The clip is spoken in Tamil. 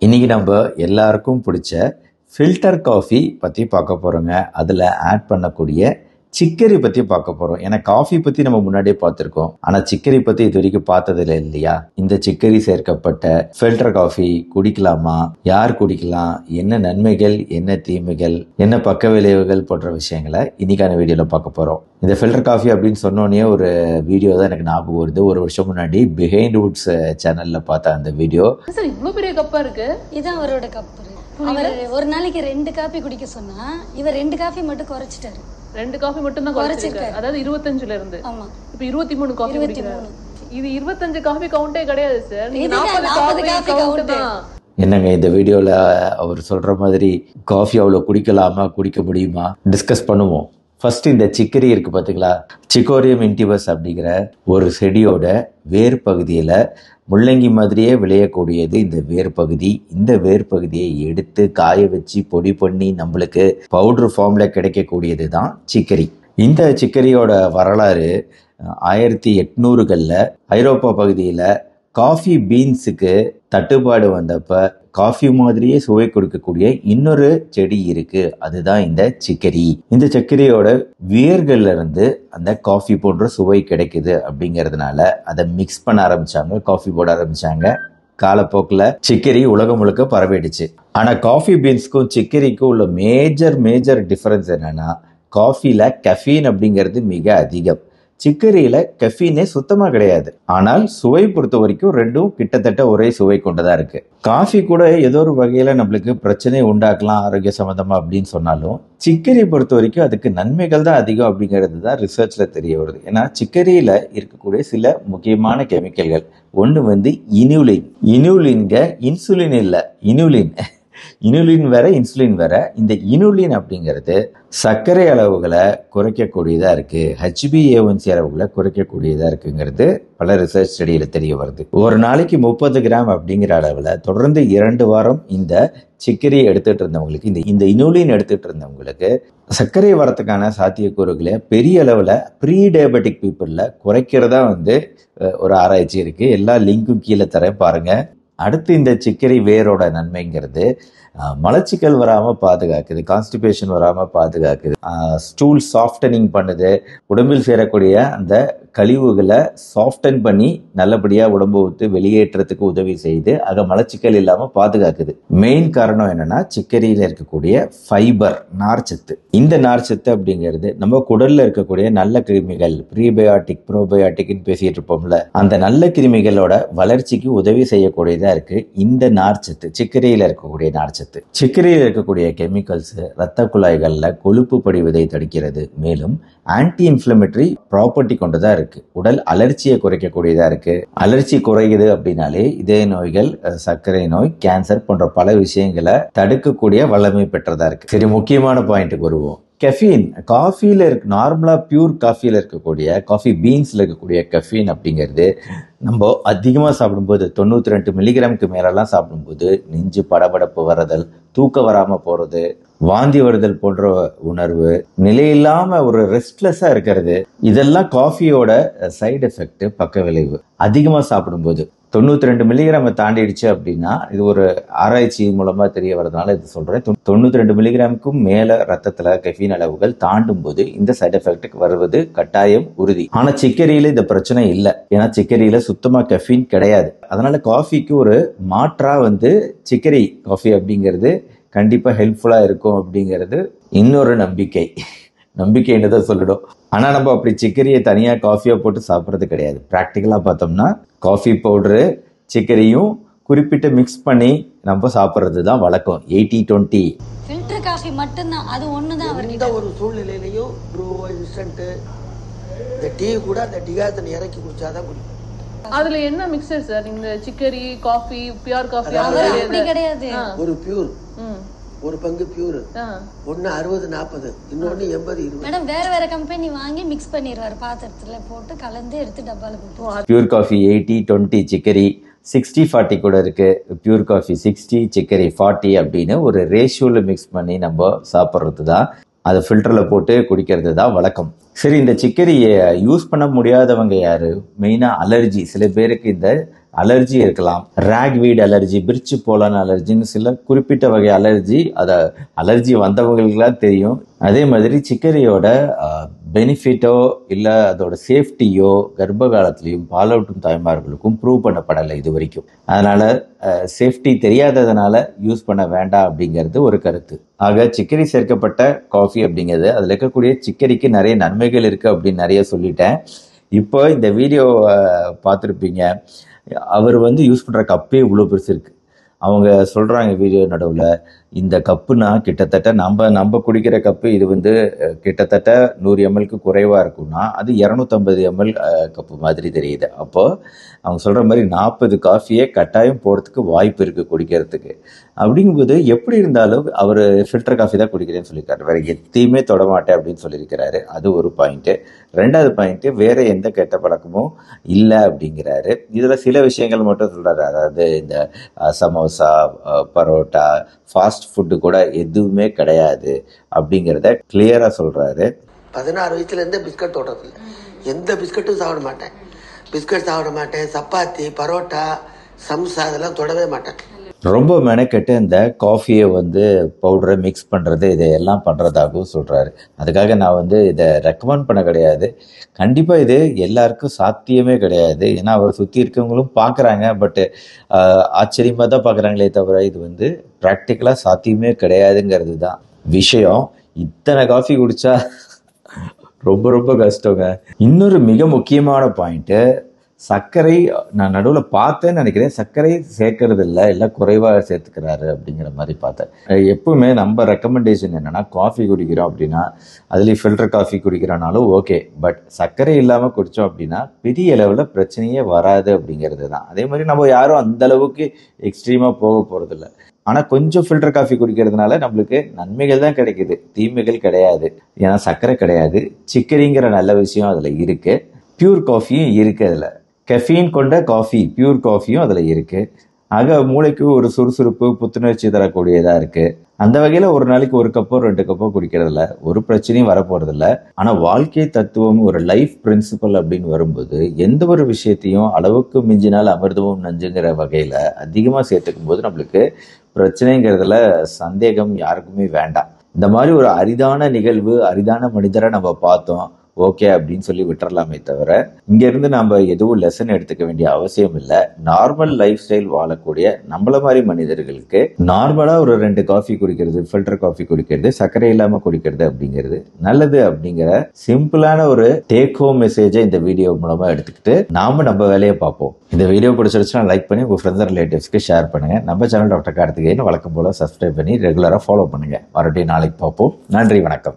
இன்னைக்கு நம்ம எல்லாருக்கும் பிடிச்ச ஃபில்டர் காஃபி பற்றி பார்க்க போகிறோங்க அதில் ஆட் பண்ணக்கூடிய சிக்கரி பற்றி பார்க்க போகிறோம் ஏன்னா காஃபி பற்றி நம்ம முன்னாடியே பார்த்துருக்கோம் ஆனால் சிக்கரி பற்றி இது வரைக்கும் பார்த்ததில்ல இல்லையா இந்த சிக்கரி சேர்க்கப்பட்ட ஃபில்டர் காஃபி குடிக்கலாமா யார் குடிக்கலாம் என்ன நன்மைகள் என்ன தீமைகள் என்ன பக்க விளைவுகள் போன்ற விஷயங்களை இன்னைக்கான வீடியோவில் பார்க்க போகிறோம் இந்த ஃபில்டர் காஃபி அப்படின்னு சொன்னோடனே ஒரு வீடியோ தான் எனக்கு ஞாபகம் வருது ஒரு வருஷம் முன்னாடி பிஹைண்ட் வுட்ஸ் சேனலில் பார்த்த அந்த வீடியோ சார் இவ்ளோ பெரிய கப்பா இருக்கு இதான் அவரோட கப்பு அவர் ஒரு நாளைக்கு ரெண்டு காபி குடிக்க சொன்னா இவர் ரெண்டு காபி மட்டும் குறைச்சிட்டாரு ரெண்டு காஃபி மட்டும் தான் குறைச்சிருக்காரு அதாவது இருபத்தஞ்சுல இருந்து ஆமா இப்ப இருபத்தி மூணு காஃபி குடிக்கிறாரு இது இருபத்தஞ்சு காஃபி கவுண்டே கிடையாது சார் நீங்க இதுதான் நாற்பது 40 காஃபி coffee கவுண்ட் count. தான் என்னங்க இந்த வீடியோவில் அவர் சொல்கிற மாதிரி காஃபி அவ்வளோ குடிக்கலாமா குடிக்க முடியுமா டிஸ்கஸ் பண்ணுவோம் ஃபர்ஸ்ட் இந்த சிக்கரி இருக்கு பார்த்தீங்களா சிக்கோரியம் இன்டிவஸ் அப்படிங்கிற ஒரு செடியோட வேர் பகுதியில் முள்ளங்கி மாதிரியே விளையக்கூடியது இந்த வேர் பகுதி இந்த வேர் பகுதியை எடுத்து காய வச்சு பொடி பண்ணி நம்மளுக்கு பவுடர் ஃபார்மில் கிடைக்கக்கூடியது தான் சிக்கரி இந்த சிக்கரியோட வரலாறு ஆயிரத்தி எட்நூறுகளில் ஐரோப்பா பகுதியில் காஃபி பீன்ஸுக்கு தட்டுப்பாடு வந்தப்ப காஃபி மாதிரியே சுவை கொடுக்கக்கூடிய இன்னொரு செடி இருக்கு அதுதான் இந்த சிக்கரி இந்த சர்க்கரையோட வேர்கள்ல இருந்து அந்த காஃபி போன்ற சுவை கிடைக்குது அப்படிங்கறதுனால அதை மிக்ஸ் பண்ண ஆரம்பிச்சாங்க காஃபி போட ஆரம்பிச்சாங்க காலப்போக்கில் சிக்கரி உலகம் முழுக்க பரவிடுச்சு ஆனா காஃபி பீன்ஸ்க்கும் சிக்கரிக்கும் உள்ள மேஜர் மேஜர் டிஃபரன்ஸ் என்னன்னா காஃபில கஃபீன் அப்படிங்கிறது மிக அதிகம் சிக்கரியில கெஃபீனே சுத்தமா கிடையாது ஆனால் சுவை பொறுத்த வரைக்கும் ரெண்டும் கிட்டத்தட்ட ஒரே சுவை கொண்டதா இருக்கு காஃபி கூட ஏதோ ஒரு வகையில நம்மளுக்கு பிரச்சனை உண்டாக்கலாம் ஆரோக்கிய சம்பந்தமா அப்படின்னு சொன்னாலும் சிக்கரி பொறுத்த வரைக்கும் அதுக்கு நன்மைகள் தான் அதிகம் அப்படிங்கிறது தான் ரிசர்ச்ல தெரிய வருது ஏன்னா சிக்கரியில இருக்கக்கூடிய சில முக்கியமான கெமிக்கல்கள் ஒன்று வந்து இனுலின் இனுலின்க இன்சுலின் இல்லை இனுலின் இனுலின் வேற இன்சுலின் வேற இந்த இனுலின் அப்படிங்கிறது சர்க்கரை அளவுகளை குறைக்கக்கூடியதா இருக்கு ஹெச்பிஏஒன்சி அளவுகளை குறைக்கக்கூடியதா இருக்குங்கிறது பல ரிசர்ச் ஸ்டடியில தெரிய வருது ஒரு நாளைக்கு முப்பது கிராம் அப்படிங்கிற அளவுல தொடர்ந்து இரண்டு வாரம் இந்த சிக்கரியை எடுத்துட்டு இருந்தவங்களுக்கு இந்த இந்த இனுலின் எடுத்துட்டு இருந்தவங்களுக்கு சர்க்கரை வரத்துக்கான சாத்தியக்கூறுகளை பெரிய அளவில் ப்ரீ டயபெட்டிக் பீப்புளில் குறைக்கிறதா வந்து அஹ், ஒரு ஆராய்ச்சி இருக்கு எல்லா லிங்க்கும் கீழே தரேன் பாருங்க அடுத்து இந்த சிக்கரி வேரோட நன்மைங்கிறது அஹ், மலச்சிக்கல் வராமல் பாதுகாக்குது கான்ஸ்டிபேஷன் வராமல் பாதுகாக்குது ஸ்டூல் சாஃப்டனிங் பண்ணுது உடம்பில் சேரக்கூடிய அந்த கழிவுகளை சாஃப்டன் பண்ணி நல்லபடியாக உடம்பு விட்டு வெளியேற்றத்துக்கு உதவி செய்து அதை மலச்சிக்கல் இல்லாமல் பாதுகாக்குது மெயின் காரணம் என்னன்னா சிக்கரியில் இருக்கக்கூடிய ஃபைபர் நார்ச்சத்து இந்த நார்ச்சத்து அப்படிங்கிறது நம்ம குடல்ல இருக்கக்கூடிய நல்ல கிருமிகள் ப்ரீபயோட்டிக் ப்ரோபயோட்டிக்னு பேசிட்டு இருப்போம்ல அந்த நல்ல கிருமிகளோட வளர்ச்சிக்கு உதவி செய்யக்கூடியதா இருக்கு இந்த நார்ச்சத்து சிக்கரியில் இருக்கக்கூடிய நார்ச்சத்து சிக்கரியில் இருக்கக்கூடிய கெமிக்கல்ஸ் இரத்த குழாய்கள்ல கொழுப்பு படிவதை தடுக்கிறது மேலும் ஆன்டி இன்ஃபிளமேட்டரி ப்ராப்பர்ட்டி கொண்டதா இருக்கு உடல் அலர்ச்சியை குறைக்கக்கூடியதா இருக்கு அலர்ச்சி குறையுது அப்படின்னாலே இதய நோய்கள் அஹ், சர்க்கரை நோய் கேன்சர் போன்ற பல விஷயங்களை தடுக்கக்கூடிய வல்லமை பெற்றதா இருக்கு சரி முக்கியமான பாயிண்ட்டுக்கு வருவோம் கெஃபீன் காஃபியில் இருக்க நார்மலாக பியூர் காஃபியில் இருக்கக்கூடிய காஃபி பீன்ஸில் இருக்கக்கூடிய கெஃபீன் அப்படிங்கிறது நம்ம அதிகமாக சாப்பிடும்போது தொண்ணூற்றி ரெண்டு மில்லிகிராமுக்கு மேலெல்லாம் சாப்பிடும்போது நெஞ்சு படபடப்பு வர்றதல் தூக்கம் வராமல் போகிறது வாந்தி வருதல் போன்ற உணர்வு நிலையில்லாம ஒரு ரெஸ்ட்லெஸ்ஸா இருக்கிறது இதெல்லாம் காஃபியோட சைடு எஃபெக்ட் பக்க விளைவு அதிகமா சாப்பிடும்போது தொண்ணூத்தி ரெண்டு மில்லிகிராமை தாண்டிடுச்சு அப்படின்னா இது ஒரு ஆராய்ச்சி மூலமா தெரிய வரதுனால இது சொல்றேன் தொண்ணூ- தொண்ணூத்தி ரெண்டு மில்லிகிராமுக்கும் மேல ரத்தத்துல கெஃபீன் அளவுகள் தாண்டும் போது இந்த சைடு எஃபெக்ட் வருவது கட்டாயம் உறுதி ஆனா சிக்கரியில இந்த பிரச்சனை இல்லை ஏன்னா சிக்கரியில சுத்தமா கெஃபீன் கிடையாது அதனால காஃபிக்கு ஒரு மாற்றா வந்து சிக்கரி காஃபி அப்படிங்கிறது கண்டிப்பா ஹெல்ப்ஃபுல்லா இருக்கும் அப்படிங்கிறது இன்னொரு நம்பிக்கை நம்பிக்கைன்னு தான் சொல்லணும் ஆனா நம்ம அப்படி சிக்கரியை தனியா காஃபியா போட்டு சாப்பிட்றது கிடையாது ப்ராக்டிக்கலா பார்த்தோம்னா காஃபி பவுடரு சிக்கரியும் குறிப்பிட்டு மிக்ஸ் பண்ணி நம்ம சாப்பிட்றது தான் வழக்கம் எயிட்டி டுவெண்ட்டி ஃபில்டர் காஃபி மட்டும்தான் அது ஒண்ணுதான் அவர் எந்த ஒரு சூழ்நிலையிலையும் ப்ரூவோ இன்ஸ்டன்ட்டு இந்த டீ கூட அந்த டிகாத்தனை இறக்கி குடிச்சாதான் குடிக்கும் அதுல என்ன மிக்சர் சார் இந்த சிக்கரி காஃபி பியூர் காஃபி அவர் அப்படி கிடையாது ஒரு பியூர் ம் ஒரு பங்கு பியூர் ஆ. ஒன்று அறுபது நாற்பது இன்னொன்று எண்பது இருபது மேடம் வேற வேற கம்பெனி வாங்கி மிக்ஸ் பண்ணிடுவார் பாத்திரத்துல போட்டு கலந்து எடுத்து டப்பால போட்டு pure coffee eighty twenty chicory sixty forty கூட இருக்கு pure coffee sixty chicory forty அப்படின்னு ஒரு ரேஷியோவில் மிக்ஸ் பண்ணி நம்ம சாப்பிட்றது தான் அதை ஃபில்டரில் போட்டு குடிக்கிறது தான் வழக்கம் சரி இந்த சிக்கரியை யூஸ் பண்ண முடியாதவங்க யாரு மெயினாக அலர்ஜி சில பேருக்கு இந்த அலர்ஜி இருக்கலாம் ராக்வீட் அலர்ஜி பிரிச்சு போலான் அலர்ஜின்னு சில குறிப்பிட்ட வகை அலர்ஜி அதை அலர்ஜி வந்தவங்களுக்குலாம் தெரியும் அதே மாதிரி சிக்கரியோட பெனிஃபிட்டோ இல்லை அதோட சேஃப்டியோ கர்ப்ப காலத்திலையும் பாலூட்டும் தாய்மார்களுக்கும் ப்ரூவ் பண்ணப்படலை இது வரைக்கும் அதனால சேஃப்டி தெரியாததுனால யூஸ் பண்ண வேண்டாம் அப்படிங்கிறது ஒரு கருத்து ஆக சிக்கரி சேர்க்கப்பட்ட காஃபி அப்படிங்கிறது அதில் இருக்கக்கூடிய சிக்கரிக்கு நிறைய நன்மைகள் இருக்கு அப்படின்னு நிறைய சொல்லிட்டேன் இப்போ இந்த வீடியோ பார்த்துருப்பீங்க அவர் வந்து யூஸ் பண்ணுற கப்பே இவ்வளோ பெருசு இருக்கு அவங்க சொல்கிறாங்க வீடியோ நடுவில் இந்த கப்புனா கிட்டத்தட்ட நம்ம நம்ம குடிக்கிற கப்பு இது வந்து அஹ், கிட்டத்தட்ட நூறு எம்எல்க்கு குறைவாக இருக்கும்னா அது இரநூத்தம்பது எம்எல் கப்பு மாதிரி தெரியுது அப்போ அவங்க சொல்கிற மாதிரி நாற்பது காஃபியே கட்டாயம் போகிறதுக்கு வாய்ப்பு இருக்குது குடிக்கிறதுக்கு அப்படிங்கும்போது எப்படி இருந்தாலும் அவர் ஃபில்டர் காஃபி தான் குடிக்கிறேன்னு சொல்லியிருக்காரு வேற எத்தையுமே தொட மாட்டேன் அப்படின்னு சொல்லியிருக்கிறாரு அது ஒரு பாயிண்ட்டு ரெண்டாவது பாயிண்ட்டு வேற எந்த கெட்ட பழக்கமும் இல்லை அப்படிங்கிறாரு இதில் சில விஷயங்கள் மட்டும் சொல்றாரு அதாவது இந்த அஹ், சமோசா அஹ், பரோட்டா ஃபாஸ்ட் ஃபுட்டு கூட எதுவுமே கிடையாது அப்படிங்கிறத கிளியராக சொல்றாரு பதினாறு வயசுலேருந்தே பிஸ்கட் தொடுறதில்ல எந்த பிஸ்கட்டும் சாப்பிட மாட்டேன் பிஸ்கட் சாப்பிட மாட்டேன் சப்பாத்தி பரோட்டா சம்சா அதெல்லாம் தொடவே மாட்டேன் ரொம்ப மெனக்கெட்டு இந்த காஃபியை வந்து பவுடரை மிக்ஸ் பண்ணுறது இதையெல்லாம் பண்ணுறதாகவும் சொல்கிறாரு அதுக்காக நான் வந்து இதை ரெக்கமெண்ட் பண்ண கிடையாது கண்டிப்பாக இது எல்லாருக்கும் சாத்தியமே கிடையாது ஏன்னா அவர் சுற்றி இருக்கவங்களும் பார்க்குறாங்க பட்டு ஆச்சரியமாக தான் பார்க்குறாங்களே தவிர இது வந்து ப்ராக்டிக்கலாக சாத்தியமே கிடையாதுங்கிறது தான் விஷயம் இத்தனை காஃபி குடிச்சா ரொம்ப ரொம்ப கஷ்டங்க இன்னொரு மிக முக்கியமான பாயிண்ட்டு சர்க்கரை நான் நடுவில் பார்த்தேன்னு நினைக்கிறேன் சர்க்கரை சேர்க்கறது இல்லை எல்லாம் குறைவாக சேர்த்துக்கிறாரு அப்படிங்கிற மாதிரி பார்த்தேன் அஹ் எப்பவுமே நம்ம ரெக்கமெண்டேஷன் என்னன்னா காஃபி குடிக்கிறோம் அப்படின்னா அதுலேயும் ஃபில்டர் காஃபி குடிக்கிறனாலும் ஓகே பட் சர்க்கரை இல்லாமல் குடித்தோம் அப்படின்னா பெரிய அளவில் பிரச்சனையே வராது அப்படிங்கிறது தான் அதே மாதிரி நம்ம யாரும் அந்த அளவுக்கு எக்ஸ்ட்ரீமாக போக போகிறதில்ல ஆனால் கொஞ்சம் ஃபில்டர் காஃபி குடிக்கிறதுனால நம்மளுக்கு நன்மைகள் தான் கிடைக்குது தீமைகள் கிடையாது ஏன்னா சர்க்கரை கிடையாது சிக்கரிங்கிற நல்ல விஷயம் அதில் இருக்கு பியூர் காஃபியும் இருக்கு அதில் கெஃபீன் கொண்ட காஃபி பியூர் காஃபியும் அதில் இருக்கு ஆக மூளைக்கு ஒரு சுறுசுறுப்பு புத்துணர்ச்சி தரக்கூடியதாக இருக்கு அந்த வகையில் ஒரு நாளைக்கு ஒரு கப்போ ரெண்டு கப்போ குடிக்கிறதுல ஒரு பிரச்சனையும் வரப்போறதில்ல ஆனால் வாழ்க்கை தத்துவம் ஒரு லைஃப் பிரின்சிபல் அப்படின்னு வரும்போது எந்த ஒரு விஷயத்தையும் அளவுக்கு மிஞ்சினால் அமிர்தமும் நஞ்சுங்கிற வகையில் அதிகமாக சேர்த்துக்கும் போது நம்மளுக்கு பிரச்சனைங்கிறதுல சந்தேகம் யாருக்குமே வேண்டாம் இந்த மாதிரி ஒரு அரிதான நிகழ்வு அரிதான மனிதரை நம்ம பார்த்தோம் ஓகே அப்படின்னு சொல்லி விட்டுறலாமே தவிர இங்க இருந்து நம்ம எதுவும் லெசன் எடுத்துக்க வேண்டிய அவசியம் இல்லை நார்மல் லைஃப் ஸ்டைல் வாழக்கூடிய நம்மள மாதிரி மனிதர்களுக்கு நார்மலா ஒரு ரெண்டு காஃபி குடிக்கிறது ஃபில்டர் காஃபி குடிக்கிறது சர்க்கரை இல்லாம குடிக்கிறது அப்படிங்கிறது நல்லது அப்படிங்கிற சிம்பிளான ஒரு டேக் ஹோம் மெசேஜை இந்த வீடியோ மூலமா எடுத்துக்கிட்டு நாம நம்ம வேலையை பார்ப்போம் இந்த வீடியோ பிடிச்சிருச்சுன்னா லைக் பண்ணி உங்க ஃப்ரெண்ட்ஸ் ரிலேட்டிவ்ஸ்க்கு ஷேர் பண்ணுங்க நம்ம சேனல் டாக்டர் கார்த்திகேயன் வழக்கம் போல சப்ஸ்கிரைப் பண்ணி ரெகுலரா ஃபாலோ பண்ணுங்க மறுபடியும் நாளைக்கு பார்ப்போம் நன்றி வணக்கம்